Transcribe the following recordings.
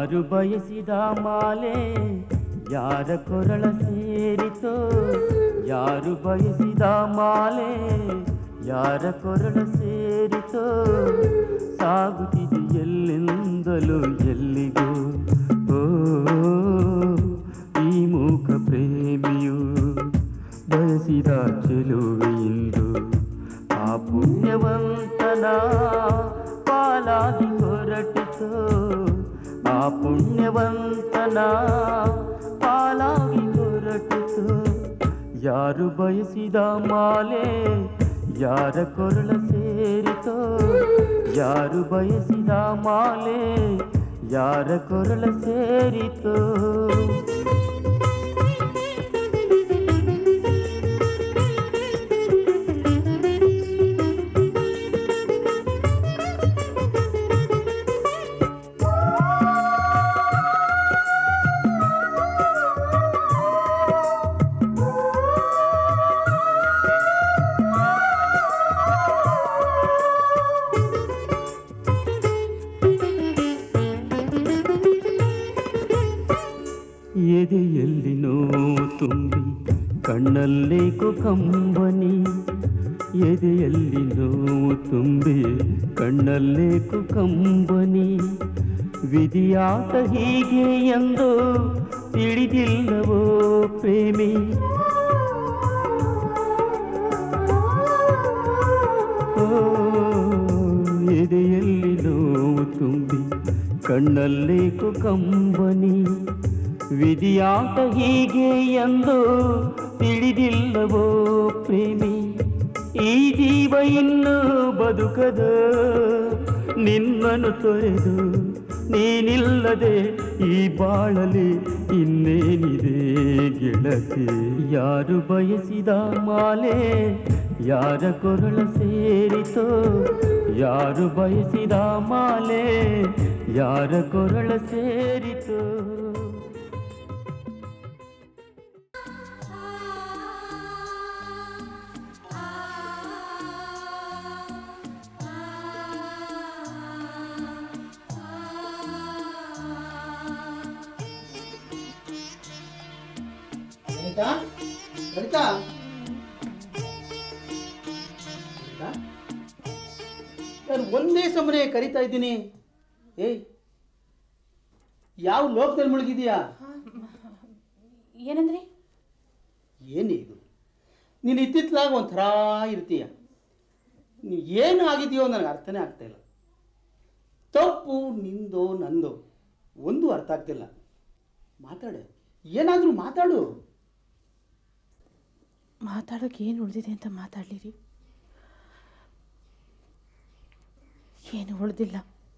ಯಾರು ಬಯಸಿದ ಮಾಲೆ ಯಾರ ಕೊರಳ ಸೇರಿತೋ ಯಾರು ಬಯಸಿದ ಮಾಲೆ ಯಾರ ಕೊರಳ ಸೇರಿತೋ ಸಾಗುತ್ತಿದೆ ಎಲ್ಲೆಂದಲೂ ಎಲ್ಲಿಗೂ ಓ ಈ ಮೂಕ ಪ್ರೇಮಿಯು ಬಯಸಿದ ಚೆಲುವೆಯಿಂದು ಆ ಪುಣ್ಯವಂತನ ಪಾಲಾಗಿ ಹೊರಟಿತು ಆ ಪುಣ್ಯವಂತನ ಪಾಲಾಗಿ ಹೊರಟಿತು ಯಾರು ಬಯಸಿದ ಮಾಲೆ ಯಾರ ಕೊರಳ ಸೇರಿತೋ ಯಾರು ಬಯಸಿದ ಮಾಲೆ ಯಾರ ಕೊರಳ ಸೇರಿತೋ ಎದೆಯಲ್ಲಿ ನೋವು ತುಂಬಿ ಕಣ್ಣಲ್ಲೇ ಕುಕಂಬನಿ ಎದೆಯಲ್ಲಿ ನೋವು ತುಂಬಿ ಕಣ್ಣಲ್ಲೇ ಕುಕಂಬನಿ ವಿಧಿಯಾಟ ಹೀಗೆ ಎಂದು ತಿಳಿದಿಲ್ಲವೋ ಪ್ರೇಮಿ ಓ, ಎದೆಯಲ್ಲಿ ನೋವು ತುಂಬಿ ಕಣ್ಣಲ್ಲೇ ಕುಕಂಬನಿ ವಿಧಿಯಾಟ ಹೀಗೆ ಎಂದು ತಿಳಿದಿಲ್ಲವೋ ಪ್ರೇಮಿ ಈ ಜೀವ ಇನ್ನು ಬದುಕದ ನಿನ್ನನ್ನು ತೊರೆದು ನೀನಿಲ್ಲದೆ ಈ ಬಾಳಲಿ ಇನ್ನೇನಿದೆ ಗೆಳತಿ ಯಾರು ಬಯಸಿದ ಮಾಲೆ ಯಾರ ಕೊರಳ ಸೇರಿತೋ ಯಾರು ಬಯಸಿದ ಮಾಲೆ ಯಾರ ಕೊರಳ ಸೇರಿತೋ ಲಲಿತಾ ಲಲಿತಾ ಲಲಿತಾ? ನಾನು ಒಂದೇ ಸಮನೆ ಕರಿತಾ ಇದ್ದೀನಿ ಏಯ್ ಯಾವ ಲೋಕದಲ್ಲಿ ಮುಳುಗಿದೀಯಾ ಏನಂದ್ರಿ ಏನೇ ಇದು ನೀನು ಇತ್ತಿತ್ತಲಾಗ ಒಂಥರ ಇರ್ತೀಯ ನೀ ಏನು ಆಗಿದೆಯೋ ನನಗೆ ಅರ್ಥನೇ ಆಗ್ತಾ ಇಲ್ಲ ತಪ್ಪು ನಿಂದೋ ನಂದೋ ಒಂದು ಅರ್ಥ ಆಗ್ತಿಲ್ಲ ಮಾತಾಡು ಏನಾದರೂ ಮಾತಾಡು ಮಾತಾಡೋಕೆ ಏನು ಉಳಿದಿದೆ ಅಂತ ಮಾತಾಡಲಿರಿ ಏನು ಉಳಿದಿಲ್ಲ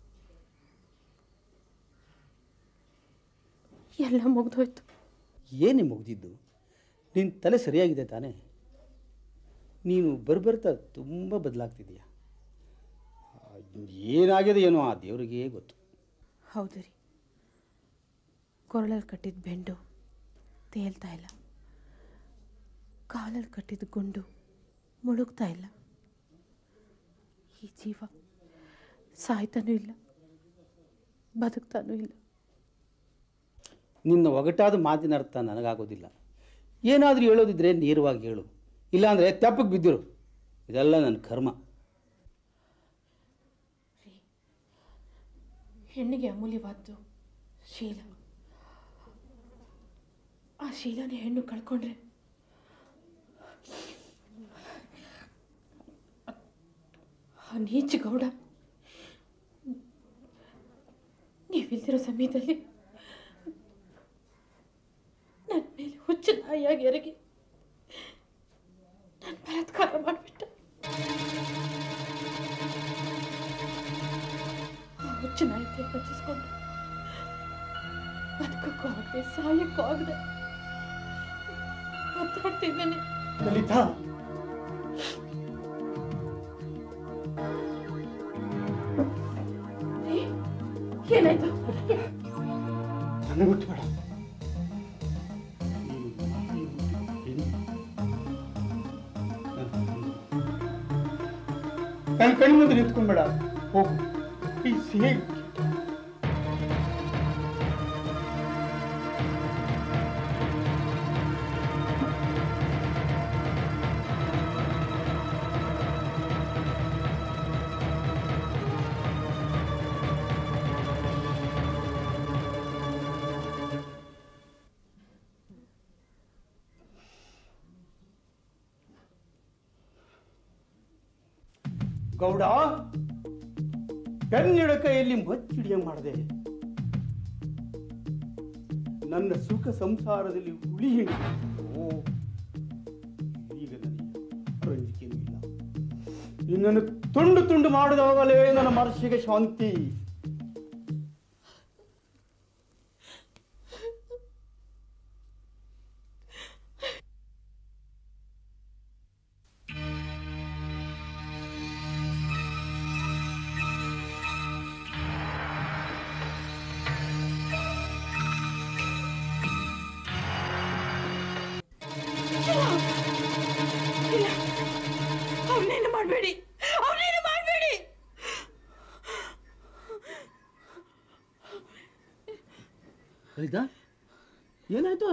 ಎಲ್ಲ ಮುಗ್ದೋಯ್ತು ಏನೇ ಮುಗ್ದಿದ್ದು ನಿನ್ನ ತಲೆ ಸರಿಯಾಗಿದೆ ತಾನೇ ನೀನು ಬರ್ಬರ್ತಾ ತುಂಬ ಬದಲಾಗ್ತಿದೀಯ ಏನಾಗಿದೆ ಏನೋ ಆ ದೇವರಿಗೇ ಗೊತ್ತು ಹೌದು ರೀ ಕೊರಳಲ್ಲಿ ಕಟ್ಟಿದ ಬೆಂಡು ತೇಲ್ತಾ ಇಲ್ಲ ಕಾಲಲ್ಲಿ ಕಟ್ಟಿದ ಗುಂಡು ಮುಳುಗ್ತಾ ಇಲ್ಲ ಈ ಜೀವ ಸಾಯ್ತಾನೂ ಇಲ್ಲ ಬದುಕ್ತಾನೂ ಇಲ್ಲ ನಿನ್ನ ಒಗಟಾದ ಮಾತಿನ ಅರ್ಥ ನನಗಾಗೋದಿಲ್ಲ ಏನಾದರೂ ಹೇಳೋದಿದ್ರೆ ನೇರವಾಗಿ ಹೇಳು ಇಲ್ಲಾಂದರೆ ತೆಪ್ಪಕ್ಕೆ ಬಿದ್ದಿರು ಇದೆಲ್ಲ ನನ್ನ ಕರ್ಮ ಹೆಣ್ಣಿಗೆ ಅಮೂಲ್ಯವಾದ್ದು ಶೀಲ ಆ ಶೀಲನೇ ಹೆಣ್ಣು ಕಳ್ಕೊಂಡ್ರೆ ಆ ನೀಚ ಗೌಡ ನೀವಿಲ್ದಿರೋ ಸಮಯದಲ್ಲಿ ನನ್ನ ಮೇಲೆ ಹುಚ್ಚು ನಾಯಿಯಾಗಿ ಎರಗಿ ನನ್ನ ಬಲಾತ್ಕಾರ ಮಾಡಿಬಿಟ್ಟ ಆ ಹುಚ್ಚು ನಾಯಿ ಕೈ ಕಚ್ಚಿಸ್ಕೊಂಡು ಬದುಕಕ್ಕೂ ಆಗದೆ ಸಾಯಕ್ಕೂ ಆಗದೆ ಒತ್ತಾಡ್ತಿದ್ದೇನೆ ಲಲಿತಾ ಏನಾಯ್ತು ನನ್ನ ಬಿಟ್ಬೇಡ ನನ್ನ ಕಣ್ಣು ಮುಂದೆ ನಿಂತ್ಕೊಂಡ್ಬೇಡ ಹೋಗು ಪ್ಲೀಸ್ ಹೇಳು ಗೌಡ ಕನ್ನಡ ಕೈಯಲ್ಲಿ ಮಚ್ಚಿಡಿಯಂಗ್ ಮಾಡಿದೆ ನನ್ನ ಸುಖ ಸಂಸಾರದಲ್ಲಿ ಹುಳಿ ಓ ಈಗ ನನಗೆ ರಂಜಿಕೆಯೂ ಇಲ್ಲ ನಿನ್ನನ್ನು ತುಂಡು ತುಂಡು ಮಾಡಿದವಾಗಲೇ ನನ್ನ ಮನಸ್ಸಿಗೆ ಶಾಂತಿ ಇಲ್ಲ ಅವನೇನು ಮಾಡಬೇಡಿ ಅವನೇನು ಮಾಡಬೇಡಿ ಲಲಿತಾ ಏನಾಯ್ತು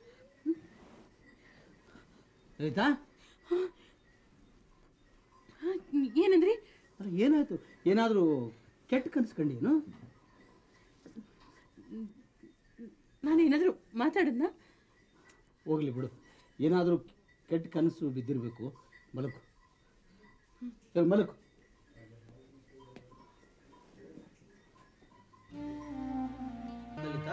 ಲಲಿತಾ ಏನಂದ್ರಿ ಅಲ್ಲ ಏನಾಯ್ತು ಏನಾದರೂ ಕೆಟ್ಟ ಕನ್ಸ್ಕೊಂಡೇನು ನಾನೇನಾದರೂ ಮಾತಾಡದ್ನ ಹೋಗ್ಲಿ ಬಿಡು ಏನಾದರೂ ಕೆಟ್ಟ ಕನಸು ಬಿದ್ದಿರಬೇಕು ಮಲಕು ಸರಿ ಮಲಕು ಲಲಿತಾ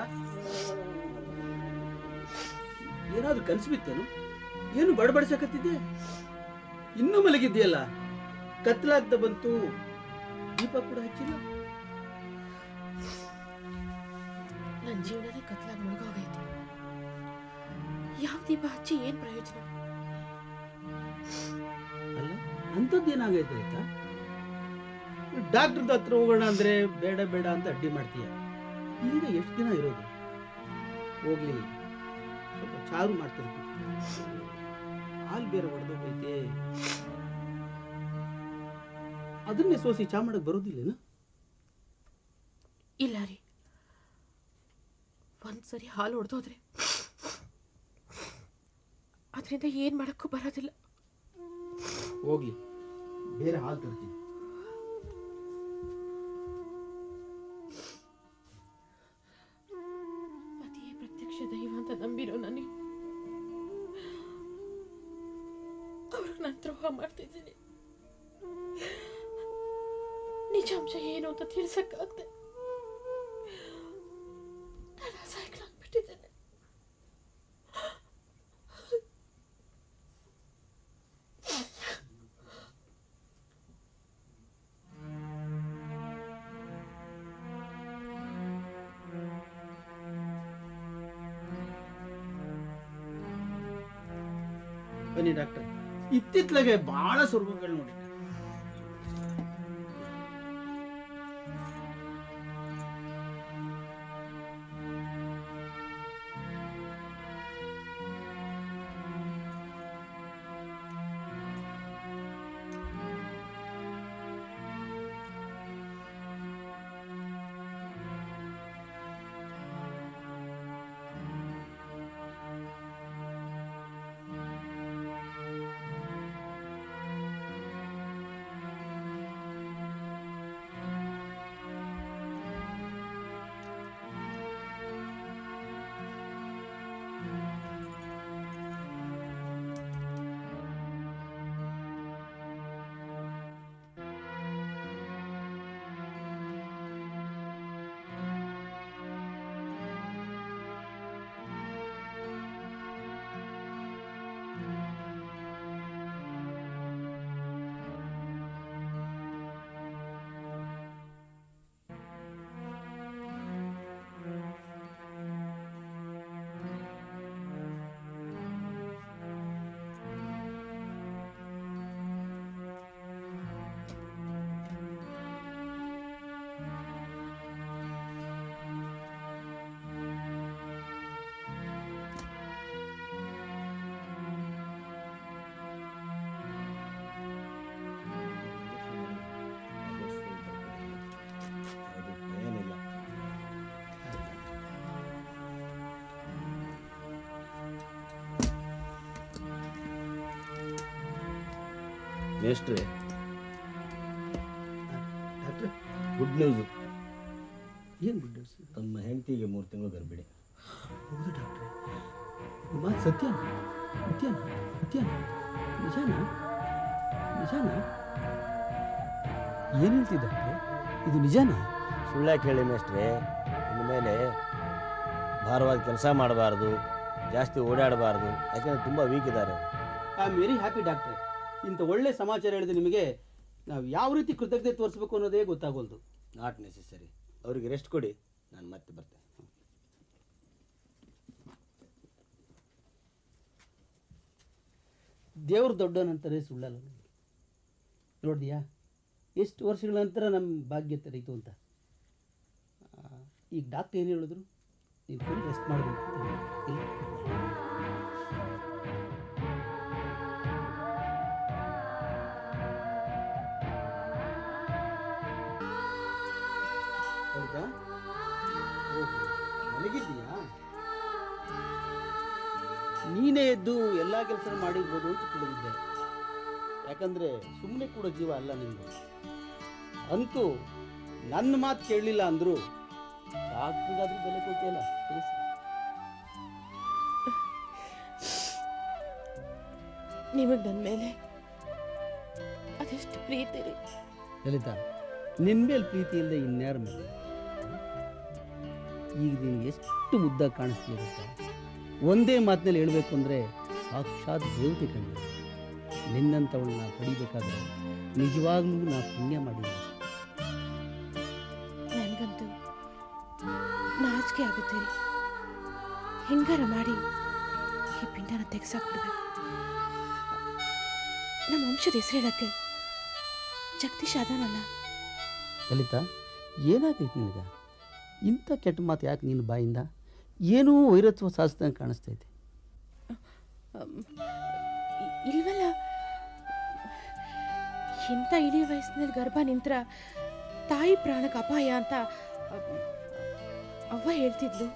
ಏನಾದರೂ ಕನಸು ಬಿತ್ತೇನು ಏನು ಬಡಬಡಿಸಕತ್ತಿದ್ದೆ ಇನ್ನೂ ಮಲಗಿದ್ಯಲ್ಲ ಕತ್ಲಾಗ್ದ ಬಂತು ದೀಪ ಕೂಡ ಹಚ್ಚಿಲ್ಲ ನನ್ನ ಜೀವನನೇ ಕತ್ಲಾಗಿ ಮುಳುಗೋಗೈತೆ ಯಾವ ದೀಪ ಹಚ್ಚಿ ಏನ್ ಪ್ರಯೋಜನ ಅಲ್ಲ ಅಂಥದ್ದೇನಾಗೈತೆ ಆಯ್ತಾ ಡಾಕ್ಟರ್ದ ಹತ್ರ ಹೋಗೋಣ ಅಂದ್ರೆ ಬೇಡ ಬೇಡ ಅಂತ ಅಡ್ಡಿ ಮಾಡ್ತೀಯ ಈಗ ಎಷ್ಟು ದಿನ ಇರೋದು ಹೋಗ್ಲಿ ಸ್ವಲ್ಪ ಚಾರು ಮಾಡ್ತಿರ್ತೀನಿ ಹಾಲು ಬೇರೆ ಹೊಡೆದೋಗೈತೆ ಅದನ್ನೇ ಸೋಸಿ ಚಾ ಮಾಡಕ್ ಬರೋದಿಲ್ಲೇನು ಇಲ್ಲ ರೀ ಒಂದ್ಸರಿ ಹಾಲು ಹೊಡೆದೋದ್ರೆ ಅದರಿಂದ ಏನ್ ಮಾಡಕ್ಕೂ ಬರೋದಿಲ್ಲ ಹೋಗ್ಲಿ ಬೇರೆ ಹಾಲು ತರ್ತೀನಿ ಪತಿಯೇ ಪ್ರತ್ಯಕ್ಷ ದೈವ ಅಂತ ನಂಬಿರೋ ನನಗೆ ಅವ್ರಿಗೆ ನಾನು ದ್ರೋಹ ಮಾಡ್ತಿದ್ದೀನಿ ನಿಜಾಂಶ ಏನು ಅಂತ ತಿಳ್ಸಕ್ಕಾಗ್ದೆ ನಾನು ಅಸಹಾಯಕನಾಗ್ಬಿಟ್ಟಿದ್ದೇನೆ ಬನ್ನಿ ಡಾಕ್ಟರ್ ಇತ್ತಿತ್ಲಾಗೆ ಬಹಳ ಸ್ವರ್ಗಗಳು ನೋಡಿ ಏನಿಲ್ಲ ಮೇಷ್ಟ್ರೆ ಡಾಕ್ಟರ್ ಗುಡ್ ನ್ಯೂಸು ಏನು ಗುಡ್ ನ್ಯೂಸ್ ತಮ್ಮ ಹೆಂಡತಿಗೆ ಮೂರು ತಿಂಗಳು ಗರ್ಭಿಣಿ ಹೌದು ಡಾಕ್ಟ್ರೆ ಈ ಮಾತು ಸತ್ಯ ಸತ್ಯನಾ ಸತ್ಯ ನಿಜಾನಾ ನಿಜಾನಾ ಏನು ಹೇಳ್ತಿದ್ದ ಇದು ನಿಜನಾ ಸುಳ್ಳ್ಯಾಕೆ ಹೇಳಿ ಮೇಷ್ಟ್ರೆ ಇನ್ಮೇಲೆ ಭಾರವಾದ ಕೆಲಸ ಮಾಡಬಾರ್ದು ಜಾಸ್ತಿ ಓಡಾಡಬಾರ್ದು ಯಾಕಂದರೆ ತುಂಬ ವೀಕ್ ಇದ್ದಾರೆ ಐ ಆಮ್ ವೆರಿ ಹ್ಯಾಪಿ ಡಾಕ್ಟ್ರೆ ಇಂಥ ಒಳ್ಳೆ ಸಮಾಚಾರ ಹೇಳಿದ ನಿಮಗೆ ನಾವು ಯಾವ ರೀತಿ ಕೃತಜ್ಞತೆ ತೋರಿಸ್ಬೇಕು ಅನ್ನೋದೇ ಗೊತ್ತಾಗೋಲ್ದು ನಾಟ್ ನೆಸೆಸರಿ ಅವರಿಗೆ ರೆಸ್ಟ್ ಕೊಡಿ ನಾನು ಮತ್ತೆ ಬರ್ತೇನೆ ದೇವ್ರು ದೊಡ್ಡವನಂತಾರೆ ಸುಳ್ಳಲ್ಲ ನೋಡಿದ್ಯಾ ಎಷ್ಟು ವರ್ಷಗಳ ನಂತರ ನಮ್ಮ ಭಾಗ್ಯ ತೆರೀತು ಅಂತ ಆ, ಈಗ ಡಾಕ್ಟರ್ ಏನು ಹೇಳಿದ್ರು ನೀನು ಫುಲ್ ರೆಸ್ಟ್ ಮಾಡಬೇಕು ಹೌದಾ ಓಹೋ ಮಲಗಿದ್ದೀಯಾ ನೀನೇ ಎದ್ದು ಎಲ್ಲ ಕೆಲಸ ಮಾಡಿರ್ಬೋದು ಅಂತ ತಿಳಿದಿದ್ದೆ ಯಾಕಂದ್ರೆ ಸುಮ್ಮನೆ ಕೂಡ ಜೀವ ಅಲ್ಲ ನಿಂದು ಅಂತೂ ನನ್ನ ಮಾತು ಕೇಳಲಿಲ್ಲ ಅಂದ್ರು ಡಾಕ್ಟ್ರಿಗಾದ್ರೂ ಬೆಲೆ ಕೊಟ್ಟಿಯಲ್ಲ ತಿಳಿಸು ನಿಮಗೆ ನನ್ನ ಮೇಲೆ ಅದೆಷ್ಟು ಪ್ರೀತಿ ರೀ ಲಲಿತಾ ನಿನ್ನ ಮೇಲೆ ಪ್ರೀತಿ ಇಲ್ಲದೆ ಇನ್ಯಾರ ಮೇಲೆ ಈಗ ನೀನು ಎಷ್ಟು ಮುದ್ದಾಗಿ ಕಾಣಿಸ್ತೀಯ ಗೊತ್ತಾ ಒಂದೇ ಮಾತಿನಲ್ಲಿ ಹೇಳಬೇಕು ಅಂದರೆ ಸಾಕ್ಷಾತ್ ದೇವತೆ ಕಂಡು ನಿನ್ನಂಥವಳನ್ನ ಪಡಿಬೇಕಾದ್ರೆ ನಿಜವಾಗ್ಲೂ ನಾ ಪುಣ್ಯ ಮಾಡಿಲ್ಲ ನನಗಂತೂ ನಾಚಿಕೆ ಆಗುತ್ತೆ ರೀ ಹೆಂಗಾರ ಮಾಡಿ ಈ ಪಿಂಡನ ತೆಗೆಸಾಕ್ಬಿಡ್ಬೇಕು ನಮ್ಮ ವಂಶದ ಹೆಸರು ಹೇಳಕ್ಕೆ ಜಗದೀಶ್ ಅದಾನಲ್ಲ ಲಲಿತಾ ಏನಾಗೈತೆ ನಿನಗೆ ಇಂಥ ಕೆಟ್ಟ ಮಾತು ಯಾಕೆ ನಿನ್ನ ಬಾಯಿಂದ ಏನೂ ವೈರತ್ವ ಸಾಧಿಸ್ದಂಗೆ ಕಾಣಿಸ್ತೈತೆ ಅಮ್, ಇ- ಇಲ್ವಲ್ಲ ಇಂಥ ಇಳಿ ವಯಸ್ಸಿನಲ್ಲಿ ಗರ್ಭ ನಿಂತ್ರ ತಾಯಿ ಪ್ರಾಣಕ್ಕೆ ಅಪಾಯ ಅಂತ ಅಮ್, ಅವ್ವ ಹೇಳ್ತಿದ್ಲು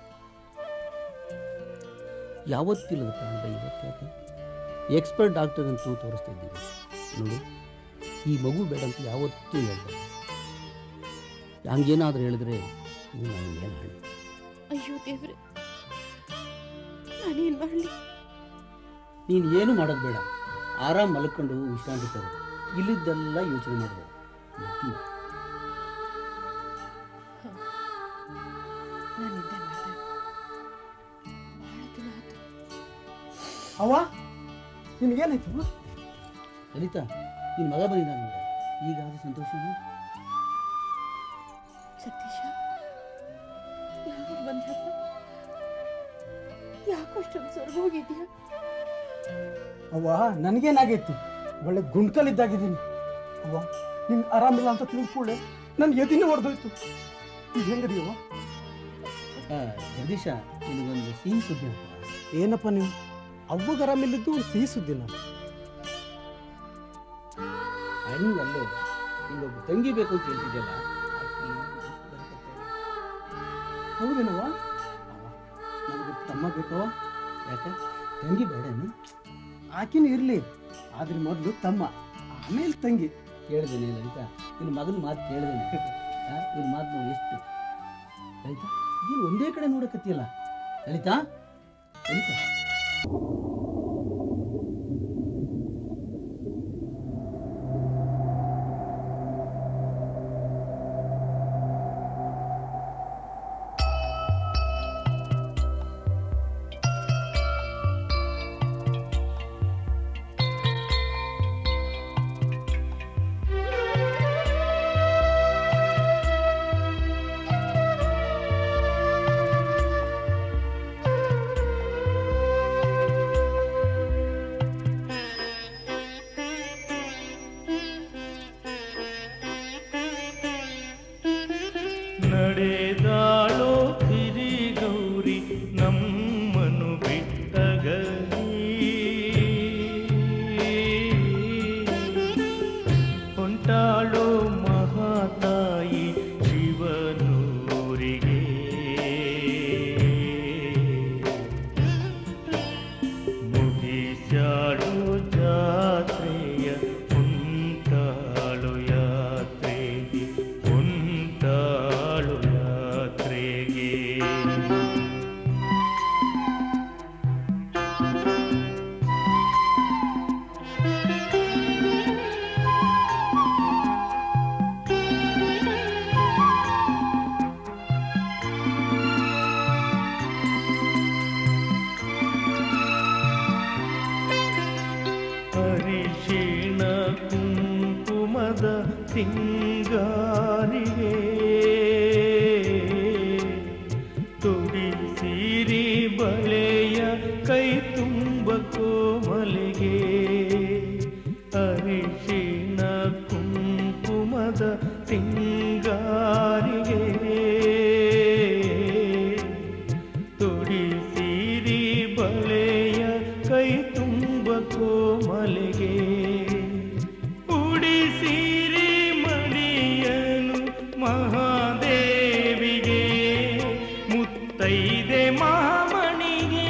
ಯಾವತ್ತಿಲ್ಲದ ಪ್ರಾಣ ಇವತ್ತು ಯಾಕೆ ಎಕ್ಸ್ಪರ್ಟ್ ಡಾಕ್ಟರ್ ಅಂತೂ ತೋರಿಸ್ತಾ ಇದ್ದೀವಿ ನೋಡು ಈ ಮಗು ಬೇಡ ಅಂತ ಯಾವತ್ತೂ ಹೇಳ್ಬಾರ್ದು ಹಂಗೇನಾದರೂ ಹೇಳಿದ್ರೆ ನೀವು ನಾನು ಏನು ಹೇಳಿ ಅಯ್ಯೋ ದೇವ್ರೆ ನಾನೇನು ಮಾಡಲಿ ನೀನು ಏನು ಮಾಡೋದು ಬೇಡ ಆರಾಮ್ ಮಲ್ಕೊಂಡು ವಿಶ್ರಾಂತಿ ತಗೋ ಇಲ್ಲಿದ್ದೆಲ್ಲ ಯೋಚನೆ ಮಾಡಬೇಡ ನಾನು ನಿದ್ದೆ ಮಾಡಿದೆ ಭಾಳ ದಿನ ಆಯ್ತು ಅವ್ವ ನಿನಗೇನಾಯ್ತು ಲಲಿತಾ ನಿನ್ನ ಮಗ ಬಂದಿದ್ದ ನನಗೆ ಈಗ ಅದು ಸಂತೋಷನೂ ಸತೀಶ ಯಾವಾಗ ಬಂದ್ರಪ್ಪ ಯಾಕೋ ಅಷ್ಟೊಂದು ಸ್ವರ್ಗ ಹೋಗಿದ್ಯಾ ಅವ್ವ ನನಗೇನಾಗೈತಿ ಒಳ್ಳೆ ಗುಂಡ್ಕಲ್ಲಿದ್ದಾಗಿದ್ದೀನಿ ಅವ್ವ ನಿಂಗೆ ಆರಾಮಿಲ್ಲ ಅಂತ ತಿಳಿದ್ಕೊಳ್ಳೆ ನನ್ನ ಎದಿನೇ ಹೊಡೆದೋಯ್ತು ಈಗ ಹೆಂಗದಿಯವ್ವ ಜಗದೀಶ ನಿನಗೊಂದು ಸಿಹಿ ಸುದ್ದಿ ಅಂತ ಏನಪ್ಪ ನೀವು ಅವ್ವಗೆ ಆರಾಮಿಲ್ಲಿದ್ದು ಒಂದು ಸಿಹಿ ಸುದ್ದಿನ ಹಂಗಲ್ಲೋ ನಿಂಗೊಬ್ಬ ತಂಗಿ ಬೇಕು ಅಂತ ಹೇಳ್ತಿದ್ಯಲ್ಲ ಹೌದೇನವ್ವ ನನಗೆ ತಮ್ಮ ಬೇಕವ ಯಾಕೆ ತಂಗಿ ಬೇಡೇನು ಆಕಿನೂ ಇರಲಿ ಆದ್ರೆ ಮೊದಲು ತಮ್ಮ ಆಮೇಲೆ ತಂಗಿ ಕೇಳಿದ್ದೇನೆ ಲಲಿತಾ ನಿನ್ನ ಮಗನ ಮಾತು ಕೇಳಿದ್ದೇನೆ ನಿನ್ನ ಮಾತು ನಾವು ಎಷ್ಟು ಲಲಿತಾ ಏನು ಒಂದೇ ಕಡೆ ನೋಡಕತ್ತಿಯಲ್ಲ ಲಲಿತಾ ಲಲಿತಾ ಆ ಕುಂಕುಮದ ಸಿಂಗಾರಿಗೆ ತುಡಿಸಿರಿ ಬಳೆಯ ಕೈ ತುಂಬ ಕೋಮಲೆಗೆ ಅರಿಶಿಣ ಕುಂಕುಮದ ಸಿಂಗಾರಿಗೆ ತುಡಿಸಿರಿ ಬಳೆಯ ಕೈ ತುಂಬ ಕೋಮಲೆಗೆ ಉಡಿಸಿರಿ ಮಡಿಯನು ಮಹಾದೇವಿಗೆ ಮುತ್ತೈದೆ ಮಹಾಮಣಿಗೆ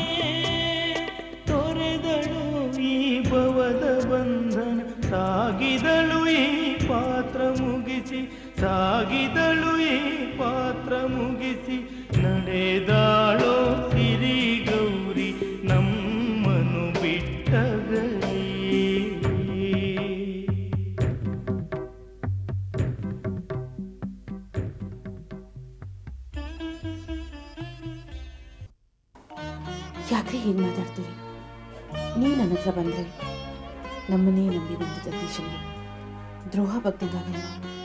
ತೊರೆದಳು ಈ ಭವದ ಬಂಧನ ಸಾಗಿದಳು ಈ ಪಾತ್ರ ಮುಗಿಸಿ ಸಾಗಿದಳು ಈ ಪಾತ್ರ ಮುಗಿಸಿ ನಡೆದಾಳೋ ಸಿರಿ ಗೌರಿ ನಮ್ಮನು ಬಿಟ್ಟಗಲಿ ಯಾಕ್ರಿ ಹೀಗೆ ಮಾತಾಡ್ತೀರಿ ನೀವು ನನ್ನ ಹತ್ರ ಬಂದರೆ ನಮ್ಮನ್ನೇ ನಂಬಿ ಬಂದ ಜಗದೀಶನಿಗೆ ದ್ರೋಹ ಬಗ್ದಂಗಾಗಲ್ಲ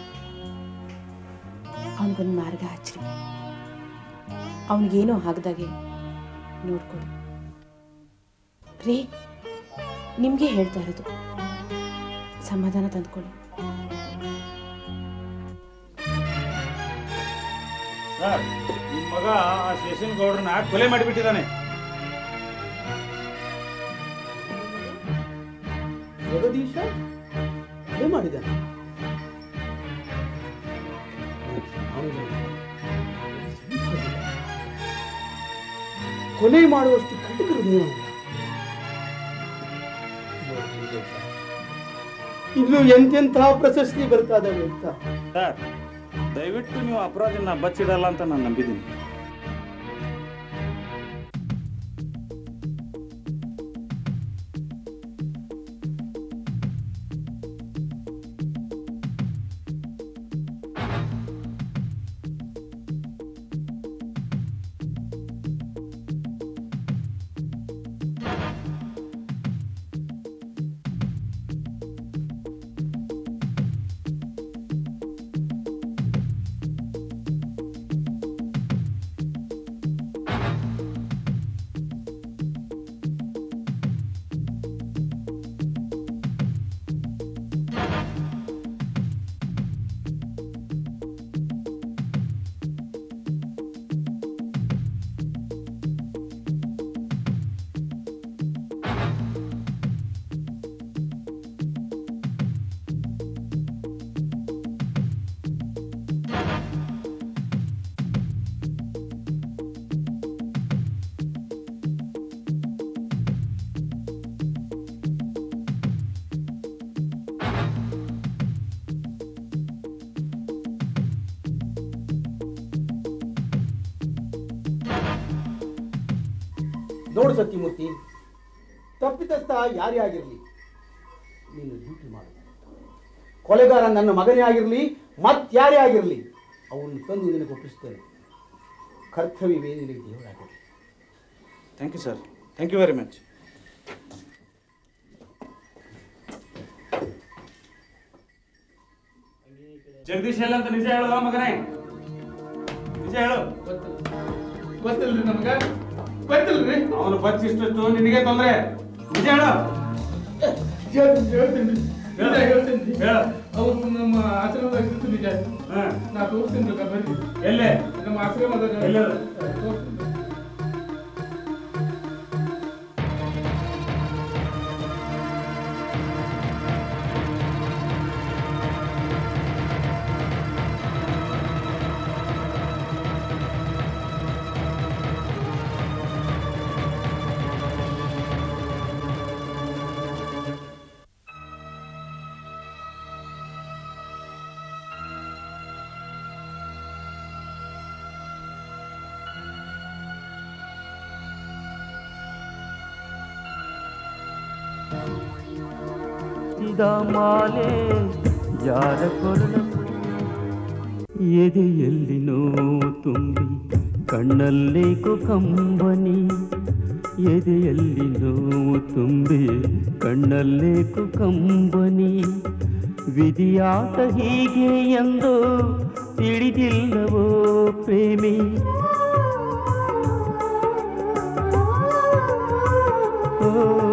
ಅವನಿಗೊಂದು ಮಾರ್ಗ ಹಚ್ಚ್ರಿ ಅವನಿಗೇನೋ ಆಗದಾಗೆ ನೋಡ್ಕೊಳ್ಳಿ ರೀ ನಿಮಗೆ ಹೇಳ್ತಾ ಇರೋದು ಸಮಾಧಾನ ತಂದ್ಕೊಳ್ಳಿ ಸರ್ ನಿಮ್ಮ ಮಗ ಆ ಶೇಷನ್ ಗೌಡ್ರನ್ನ ಕೊಲೆ ಮಾಡಿಬಿಟ್ಟಿದ್ದಾನೆ ಜಗದೀಶ ಏನು ಮಾಡಿದ್ದಾನೆ ಕೊನೆ ಮಾಡುವಷ್ಟು ಕಟಕ ಹೃದಯ ಅವನು. ಇನ್ನು ಎಂತೆಂತಹ ಪ್ರಶಸ್ತಿ ಬರ್ತಾ ಇದಾವೆ ಅಂತ ಸರ್ ದಯವಿಟ್ಟು ನೀವು ಅಪರಾಧಿನ ಬಚ್ಚಿಡಲ್ಲ ಅಂತ ನಾನು ನಂಬಿದ್ದೀನಿ ನೋಡು ಸತ್ಯಮೂರ್ತಿ ತಪ್ಪಿತಸ್ಥ ಯಾರೇ ಆಗಿರಲಿ ನೀನು ಡ್ಯೂಟಿ ಮಾಡು ಕೊಲೆಗಾರ ನನ್ನ ಮಗನೇ ಆಗಿರಲಿ ಮತ್ತಾರೇ ಆಗಿರಲಿ ಅವನು ತಂದು ನಿನಗೆ ಒಪ್ಪಿಸ್ತೇನೆ ಕರ್ತವ್ಯವೇ ನಿನಗೆ ದೇವರಾಗಿರಲಿ thank you sir thank you very much Jagadish ಎಲ್ಲ ಅಂತ ನಿಜ ಹೇಳುವ ಮಗನೇ ನಿಜ ಹೇಳು ಗೊತ್ತಿಲ್ರಿ ನಮ್ಗ ಗೊತ್ತಿಲ್ರಿ ಅವನು ಬಚ್ಚಿಷ್ಟು ನಿನಗೆ ತೊಂದರೆ ನಿಜ ಹೇಳು ಹೇಳ್ತೀನಿ ಹೇಳ್ತೀನಿ ನಿಜ ಹೇಳ್ತೀನಿ ಹೇಳು ಅವ್ರು ನಮ್ಮ ಆಶ್ರಮದಾಗ ಇತ್ತು ನಿಜ ಹಾ ನಾ ತೋರಿಸ್ತೀನಿ ಬೇಕಾ ಬರ್ರಿ ಎಲ್ಲೇ ನಮ್ಮ ಆಶ್ರಮದಾಗ ಎಲ್ಲದು? ತೋರಿಸ್ತೀನಿ ಇದ ಮಾಲೆ ಯಾರ ಕೊರಳ ಎದೆಯಲ್ಲಿ ನೋವು ತುಂಬಿ ಕಣ್ಣಲ್ಲೇಕು ಕಂಬನಿ ಎದೆಯಲ್ಲಿ ನೋವು ತುಂಬಿ ಕಣ್ಣಲ್ಲೇಕು ಕಂಬನಿ ವಿಧಿಯಾಟ ಹೀಗೆ ಎಂದು ತಿಳಿದಿಲ್ಲವೋ ಪ್ರೇಮಿ ಓ,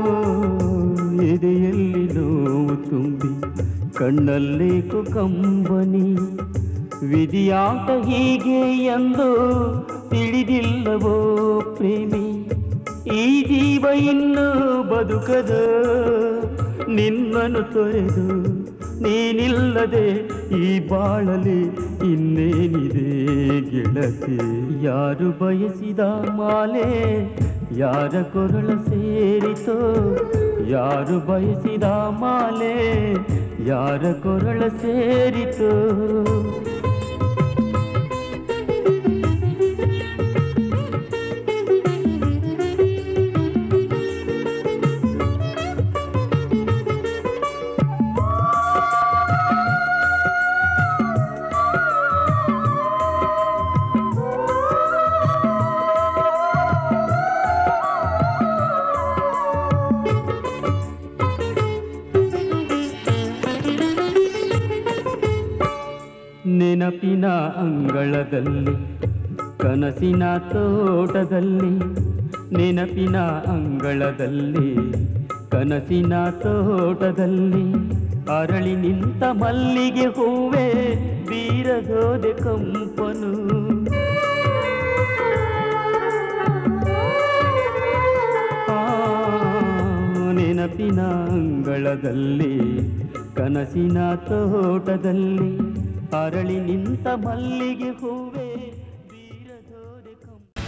ಎದೆಯಲ್ಲಿ ನೋವು ತುಂಬಿ ಕಣ್ಣಲ್ಲೇಕು ಕಂಬನಿ ವಿಧಿಯಾಟ ಹೀಗೆ ಎಂದು ತಿಳಿದಿಲ್ಲವೋ ಪ್ರೇಮಿ ಈ ಜೀವ ಇನ್ನು ಬದುಕದ ನಿನ್ನನ್ನು ತೊರೆದು ನೀನಿಲ್ಲದೆ ಈ ಬಾಳಲಿ ಇನ್ನೇನಿದೆ ಗೆಳತಿ ಯಾರು ಬಯಸಿದ ಮಾಲೆ ಯಾರ ಕೊರಳ ಸೇರಿತೋ ಯಾರು ಬಯಸಿದ ಮಾಲೆ ಯಾರ ಕೊರಳ ಸೇರಿತೋ ನೆನಪಿನ ಅಂಗಳದಲ್ಲಿ ಕನಸಿನ ತೋಟದಲ್ಲಿ ನೆನಪಿನ ಅಂಗಳದಲ್ಲಿ ಕನಸಿನ ತೋಟದಲ್ಲಿ ಅರಳಿ ನಿಂತ ಮಲ್ಲಿಗೆ ಹೂವೆ ಬೀರದೋದೆ ಕಂಪನು ಆ, ನೆನಪಿನ ಅಂಗಳದಲ್ಲಿ ಕನಸಿನ ತೋಟದಲ್ಲಿ ಅರಳಿ ನಿಂತ ಮಲ್ಲಿಗೆ ಹೂವೆ ಬೀರದೋರೆ ಕಂಪನು